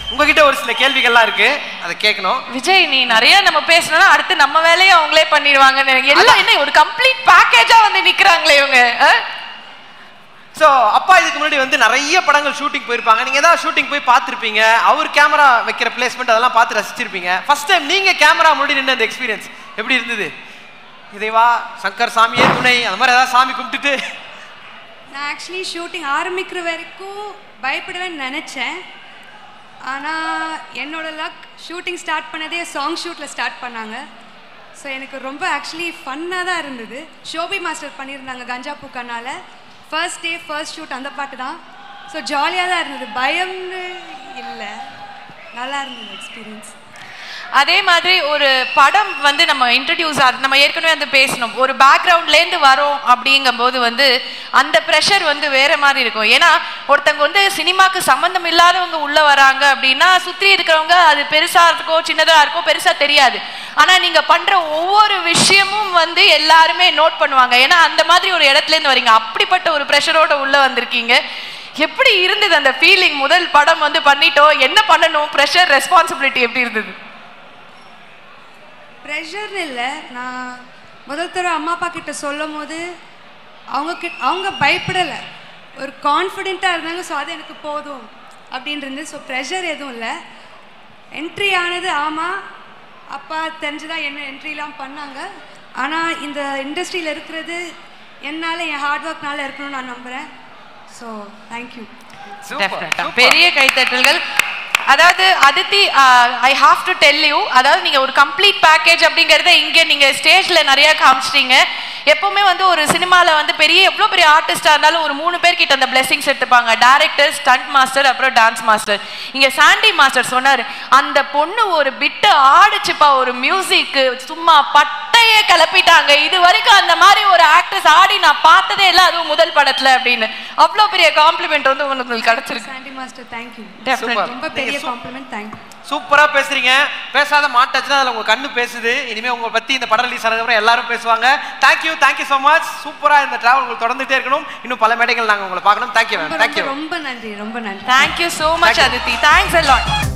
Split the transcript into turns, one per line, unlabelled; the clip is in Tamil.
உங்ககிட்ட ஒரு சில கேள்விகள்லாம் இருக்கு அதை கேட்கணும்
விஜய் நீ நிறைய நம்ம பேசணும்னா அடுத்து நம்ம வேலையை அவங்களே பண்ணிடுவாங்கன்னு எனக்கு எல்லாம் என்ன ஒரு கம்ப்ளீட் பேக்கேஜா வந்து நிக்கிறாங்களே இவங்க ஆ?
ஸோ அப்பா இதுக்கு முன்னாடி வந்து நிறைய படங்கள் ஷூட்டிங் போயிருப்பாங்க நீங்க ஏதாவது ஷூட்டிங் போய் பார்த்துருப்பீங்க அவர் கேமரா வைக்கிற பிளேஸ்மெண்ட் அதெல்லாம் பார்த்து ரசிச்சிருப்பீங்க ஃபர்ஸ்ட் டைம் நீங்க கேமரா முன்னாடி நின்று அந்த எக்ஸ்பீரியன்ஸ் எப்படி இருந்தது இதைவா சங்கர் சாமியே துணை அந்த மாதிரி ஏதாவது சாமி கும்பிட்டுட்டு
நான் ஆக்சுவலி ஷூட்டிங் ஆரம்பிக்கிற வரைக்கும் பயப்படுவேன்னு நினச்சேன் ஆனால் என்னோட லக் ஷூட்டிங் ஸ்டார்ட் பண்ணதே சாங் ஷூட்டில் ஸ்டார்ட் பண்ணாங்க ஸோ எனக்கு ரொம்ப ஆக்சுவலி ஃபன்னாக தான் இருந்தது ஷோபி மாஸ்டர் பண்ணியிருந்தாங்க கஞ்சா பூக்கனால ஃபர்ஸ்ட் டே ஃபர்ஸ்ட் ஷூட் அந்த பாட்டு தான் ஸோ ஜாலியாக தான் இருந்தது பயம்னு இல்லை நல்லா இருந்தது எக்ஸ்பீரியன்ஸ்
அதே மாதிரி ஒரு படம் வந்து நம்ம இன்ட்ரடியூஸ் ஆகுது நம்ம ஏற்கனவே வந்து பேசணும் ஒரு பேக்ரவுண்ட்லேருந்து வரோம் அப்படிங்கும்போது வந்து அந்த ப்ரெஷர் வந்து வேற மாதிரி இருக்கும் ஏன்னா ஒருத்தங்க வந்து சினிமாக்கு சம்மந்தம் இல்லாதவங்க உள்ள வராங்க அப்படின்னா சுற்றி இருக்கிறவங்க அது பெருசா இருக்கோ சின்னதா இருக்கோ பெருசா தெரியாது ஆனா நீங்க பண்ற ஒவ்வொரு விஷயமும் வந்து எல்லாருமே நோட் பண்ணுவாங்க ஏன்னா அந்த மாதிரி ஒரு இடத்துல இருந்து வரீங்க அப்படிப்பட்ட ஒரு ப்ரெஷரோட உள்ள வந்திருக்கீங்க எப்படி இருந்தது அந்த ஃபீலிங் முதல் படம் வந்து பண்ணிட்டோம் என்ன பண்ணணும் ப்ரெஷர் ரெஸ்பான்சிபிலிட்டி எப்படி இருந்தது
ப்ரெஷர்னு இல்லை நான் முதல் தடவை அம்மா அப்பா கிட்ட சொல்லும் போது அவங்க கிட்ட அவங்க பயப்படலை ஒரு கான்ஃபிடென்ட்டாக இருந்தாங்க ஸோ அது எனக்கு போதும் அப்படின்னு இருந்தது ஸோ ப்ரெஷர் எதுவும் இல்லை என்ட்ரி ஆனது ஆமாம் அப்பா தெரிஞ்சுதான் என்ன என்ட்ரிலாம் பண்ணாங்க ஆனால் இந்த இண்டஸ்ட்ரியில் இருக்கிறது என்னால் என் ஹார்ட் ஒர்க்னால இருக்கணும்னு நான் நம்புகிறேன் ஸோ தேங்க்யூ
Definitely. பெரிய கைத்தட்டல்கள் அதாவது Aditi I have to tell you அதாவது நீங்க ஒரு கம்ப்ளீட் பேக்கேஜ் அப்படிங்கறத இங்க நீங்க ஸ்டேஜ்ல நிறைய காமிச்சிட்டீங்க எப்பவுமே வந்து ஒரு சினிமால வந்து பெரிய எவ்வளவு பெரிய ஆர்டிஸ்டா இருந்தாலும் ஒரு மூணு பேர் கிட்ட அந்த பிளெஸிங்ஸ் எடுத்துப்பாங்க டேரக்டர் ஸ்டண்ட் மாஸ்டர் அப்புறம் டான்ஸ் மாஸ்டர் இங்க சாண்டி மாஸ்டர் சொன்னாரு அந்த பொண்ணு ஒரு பிட்டு ஆடுச்சுப்பா ஒரு மியூசிக் சும்மா பட்டையே கிளப்பிட்டாங்க இது வரைக்கும் அந்த மாதிரி ஒரு ஆக்ட்ரஸ் ஆடி நான் பார்த்ததே இல்லை அதுவும் முதல் படத்துல அப்படின்னு அவ்வளோ பெரிய காம்ப்ளிமெண்ட் வந்து உங்களுக்கு கிடைச்சிருக்கு
சாண்டி மாஸ்டர் தேங்க்யூ
Definitely.
ரொம்ப பெரிய காம்ப்ளிமெண்ட் தேங்க்யூ
சூப்பரா பேசுறீங்க பேசாத மாட்டாச்சுன்னா அதுல உங்க கண்ணு பேசுது இனிமே உங்களை பத்தி இந்த படம் ரிலீஸ் ஆனதுக்கப்புறம் எல்லாரும் பேசுவாங்க தேங்க்யூ தேங்க்யூ ஸோ மச் சூப்பரா இந்த டிராவல் உங்களுக்கு தொடர்ந்துட்டே இருக்கணும் இன்னும் பல மேடைகள் நாங்க உங்களை பார்க்கணும் தேங்க்யூ மேம்
ரொம்ப
தேங்க்யூ
ரொம்ப ரொம்ப நன்றி ரொம்ப நன்றி
Thank you so much, Aditi. Thanks a lot.